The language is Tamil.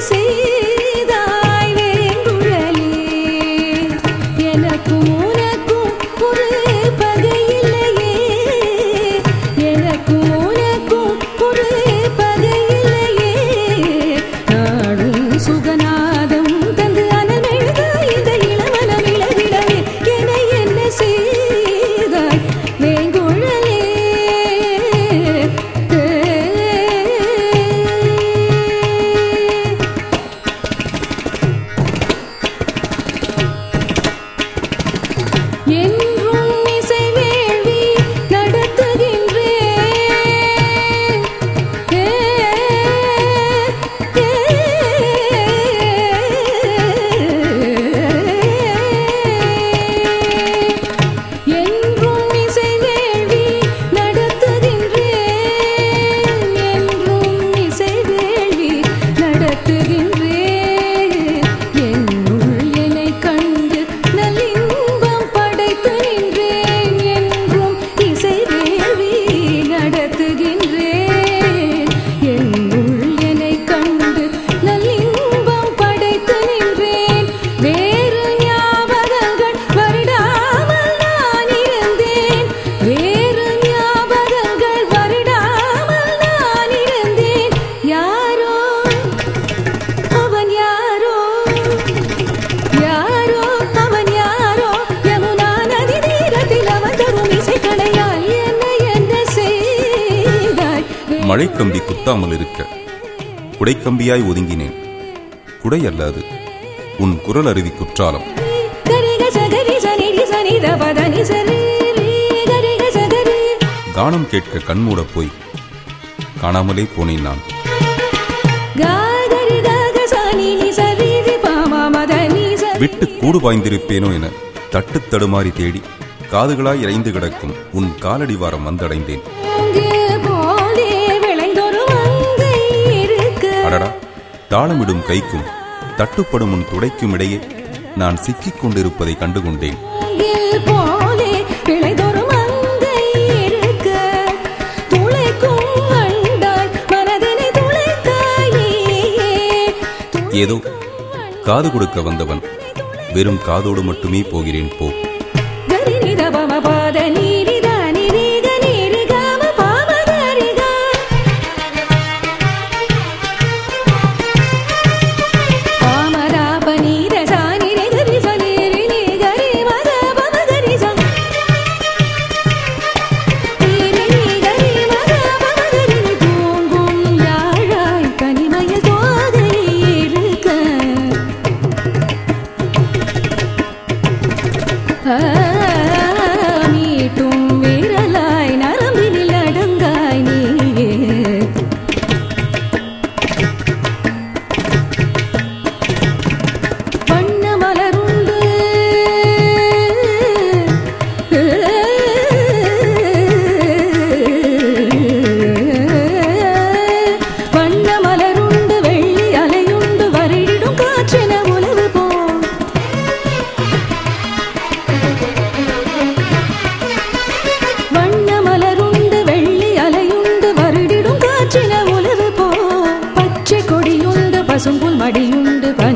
செய்தாய் வேங்குழலே எனக்கும் உனக்கும் ஒரு பகையில்லையே எனக்கும் உனக்கும் ஒரு பகையில்லையே நாடும் சுகநாதம் தந்து அனமெழுத இந்த இளமனம் இளவிடவே என என்ன செய்தாய் வேங்குழலே என்றும் இசை வேள்வி நடத்துகின்றேன் ஏ, ஏ, என்றும் இசை வேள்வி நடத்துகின்றேன் என்றும் இசை வேள்வி நடத்துகின்றேன் என்னுள் என்னை கண்டு நல்லின்பம் படைத்து நின்றேன் என்றும் இசை வேள்வி நடத்துகின்றேன் என்னுள் என்னை கண்டு நல்லின்பம் படைத்து நின்றேன் வேறு ஞாபகங்கள் வருடாமல் நான் இருந்தேன் வேறு ஞாபகங்கள் வருடாமல் நான் இருந்தேன் யாரோ அவன் யாரோ யாரோ அவன் யாரோ யமுனா நதி தீரத்தில் அவன் தரும் இசைக்கணையால் என்ன என்ன செய்தாய் மழைக்கம்பி குத்தாமல் இருக்க குடைக்கம்பியாய் ஒதுங்கினேன் குடை அல்லாது உன் குரல் அருவி குற்றாலம் கரிக சகரி சனிரி சனித பதனி சரி கரிக சகரி கானம் கேட்க கண்மூடப் போய் காணாமலே போனேன் நான் காகரி காக சனினி சரி பாமா மதனி சரி விட்டு கூடு பாய்ந்திருப்பேனோ என தட்டு தடுமாறி தேடி காதுகளாய் இறைந்து கிடக்கும் உன் காலடி வாரம் வந்தடைந்தேன் அங்கே போலே விளைந்தொரு மங்கை இருக்க அடடா தாளமிடும் கைக்கும் தட்டுப்படும் உன் துடைக்கும் இடையே நான் சிக்கிக் கொண்டிருப்பதை கண்டுகொண்டேன் அங்கில் போலே விளைதொரு மங்கை இருக்க துளைக்கும் வண்டாய் மனதினை துளைத்தாயே ஏதோ காது கொடுக்க வந்தவன் வெறும் காதோடு மட்டுமே போகிறேன் போ கரிநித பம பாத நீரித நிரிக நீரிகாம பாம கரிகா பாமராப நீர சானிரி கரி சனிரி நீ கரி மத பம கரி சா நீரி நீ கரி மத பம கரி நீ தூங்கும் யாழாய் கனிமயில் தோகை இருக்க மீட்டும் விரலாய் நரம்பினில் அடங்காய் நீயே வண்ண மலருண்டு வண்ண மலருண்டு வெள்ளி அலையுண்டு வருடிடும் காற்றின உலவு போல் வண்ண மலருண்டு வெள்ளி அலையுண்டு வருடிடும் காற்றின உலவு போ பச்சை கொடியுண்டு பசும்புல் மடியுண்டு பனி